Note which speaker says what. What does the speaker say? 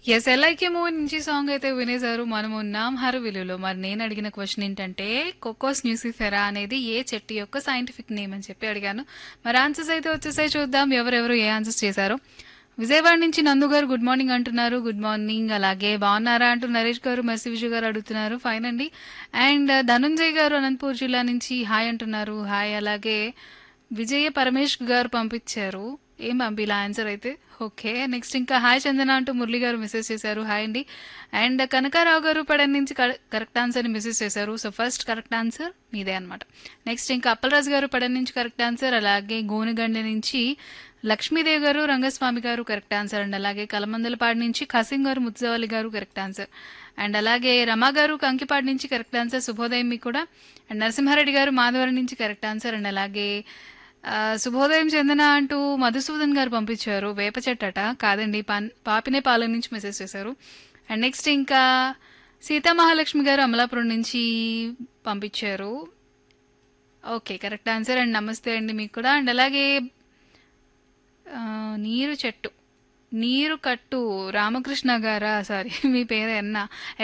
Speaker 1: yes ఎల్ఐకే movie నుంచి song అయితే వినేశారు మనము ఉన్నాం హర్ విలువలో మరి నేను అడిగిన క్వశ్చన్ ఏంటంటే కోకోస్ న్యూసిఫెరా అనేది ఏ చెట్టు యొక్క సైంటిఫిక్ నేమ్ అని చెప్పి అడిగాను మరి ఆన్సర్స్ అయితే వచ్చేసాయి చూద్దాం ఎవరెవరు ఏ ఆన్సర్స్ చేశారో విజయవాడ నుంచి నందు గారు గుడ్ మార్నింగ్ అంటున్నారు గుడ్ మార్నింగ్ అలాగే బాగున్నారా అంటూ నరేష్ గారు మెర్సి విజయ్ గారు అడుగుతున్నారు ఫైన్ అండి అండ్ ధనుంజయ్ గారు అనంతపూర్ జిల్లా నుంచి హాయ్ అంటున్నారు హాయ్ అలాగే విజయ పరమేష్ గారు పంపించారు ఏం పంపిలా ఆన్సర్ అయితే ఓకే నెక్స్ట్ ఇంకా హాయ్ చందన అంటూ మురళి గారు మెసేజ్ చేశారు హాయ్ అండి అండ్ కనకారావు గారు పడన్ నుంచి కరెక్ట్ ఆన్సర్ని మెసేజ్ చేశారు సో ఫస్ట్ కరెక్ట్ ఆన్సర్ మీదే అనమాట నెక్స్ట్ ఇంకా అప్పలరాజు గారు పడన్ నుంచి కరెక్ట్ ఆన్సర్ అలాగే గోనగండ నుంచి లక్ష్మీదేవి గారు రంగస్వామి గారు కరెక్ట్ ఆన్సర్ అండ్ అలాగే కలమందలపాడు నుంచి ఖసీం గారు ముత్జవాలి గారు కరెక్ట్ ఆన్సర్ అండ్ అలాగే రమా గారు కంకిపాడు నుంచి కరెక్ట్ ఆన్సర్ శుభోదయం మీకు కూడా అండ్ నరసింహారెడ్డి గారు మాధవరం నుంచి కరెక్ట్ ఆన్సర్ అండ్ అలాగే ఆ, శుభోదయం చందన అంటూ మధుసూదన్ గారు పంపించారు వేప చెట్టట కాదండి పాన్ పాపినే పాలెం నుంచి మెసేజ్ చేశారు అండ్ నెక్స్ట్ ఇంకా సీతామహాలక్ష్మి గారు అమలాపురం నుంచి పంపించారు ఓకే కరెక్ట్ ఆన్సర్ అండ్ నమస్తే అండి మీకు కూడా అండ్ అలాగే ఆ, నీరు చెట్టు నీరు కట్టు రామకృష్ణ గారా సారీ మీ పేరు ఎన్న